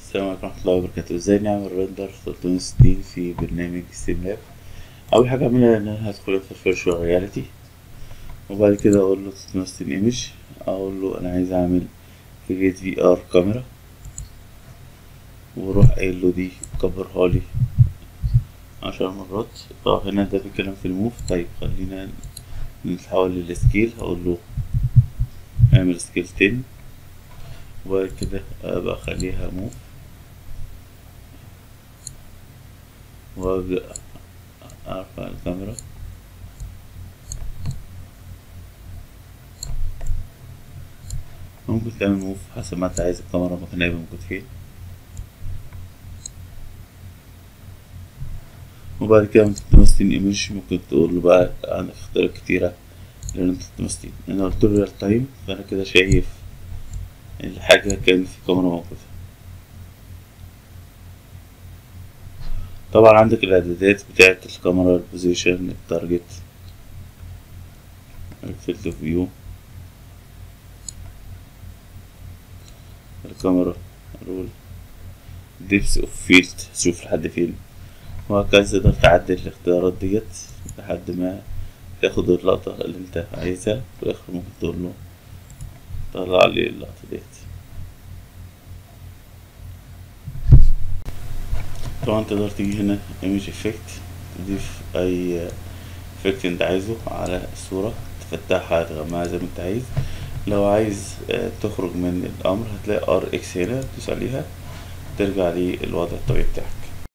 السلام عليكم ورحمة الله وبركاته ازاي نعمل ريندر 360 في برنامج ستيم لاب أول حاجة أعملها إن أنا هدخل في الفيرشوال رياليتي وبعد كده أقول له 360 ايمج أقول له أنا عايز أعمل كريت في ار كاميرا وأروح قايل له دي كبرها لي عشر مرات اه هنا ده بيتكلم في الموف طيب خلينا نتحول للسكيل هقول له اعمل سكيل 10 وبعد كده أبقى أخليها موف وأبدأ أرفع الكاميرا ممكن تعمل موف حسب ما انت عايز الكاميرا مكانها يبقى موجود فين وبعد كده من 360 ايمج ممكن تقول له بقى عن اختيارات كتيرة لأن 360 أنا قلت له ريال تايم فأنا كده شايف الحاجة كان في كاميرا موجودة طبعا عندك الإعدادات بتاعة الكاميرا البوزيشن التارجت الفيلد اوف فيو الكاميرا رول ديبس اوف فيلد تشوف لحد فين وهكذا تقدر تعدل الاختيارات ديت لحد ما تاخد اللقطة اللي انت عايزها في الآخر ممكن تقول له طلع لي اللقطة ديت طبعا تقدر تيجي هنا ايمج افكت تضيف اي افكت انت عايزه على الصورة تفتحها تغمقها زي ما انت عايز لو عايز تخرج من الامر هتلاقي ار اكس هنا تدوس عليها ترجع للوضع الطبيعي بتاعك